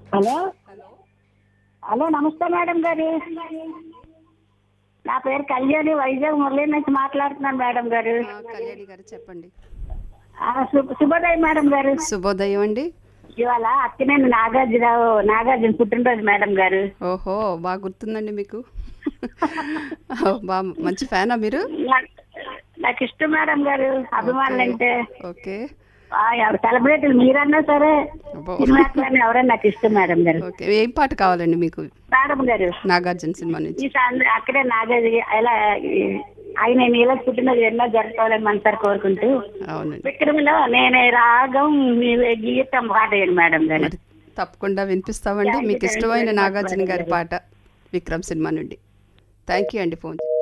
Hello hello నమస్తే madam గారు నా పేరు కళ్యాణి వైజాగ్ మురళి నుంచి మాట్లాడుతున్నాను మేడం గారు ఆ, కళ్యాణి గారు చెప్పండి ఆ, శుభ- శుభోదయం మేడం గారు శుభోదయం అండి ఇవాళ అక్కినేని నాగార్జునరావు నాగార్జున పుట్టినరోజు మేడం గారు ఓహో బాగా గుర్తుందండి మీకు బాగా మంచి ఫ్యానా మీరు నా- నాకు ఇష్టం మేడం గారు అభిమానులు అంటే ఓకే సెలబ్రిటీలు మీరన్నా సరే అబ్బో. సినిమా ఎవరైనా నాకు ఇష్టం మేడం గారు ఓకే ఏం పాట కావాలండి మీకు మేడం గారు నాగార్జున సినిమా నుంచి ఈ సంద అక్కడే నాగార్జున ఎలా ఆయన నీళ్ళ పుట్టినది ఎన్నో జరుపుకోవాలని మనసారి కోరుకుంటూ అవునండి విక్రమిలో నేనే రాగం నీవే గీతం పాట వేయండి మేడం గారు మరి తప్పకుండా వినిపిస్తామండి మీకు ఇష్టమైన నాగార్జున గారి పాట విక్రమ్ సినిమా నుండి థ్యాంక్ యూ అండి ఫోన్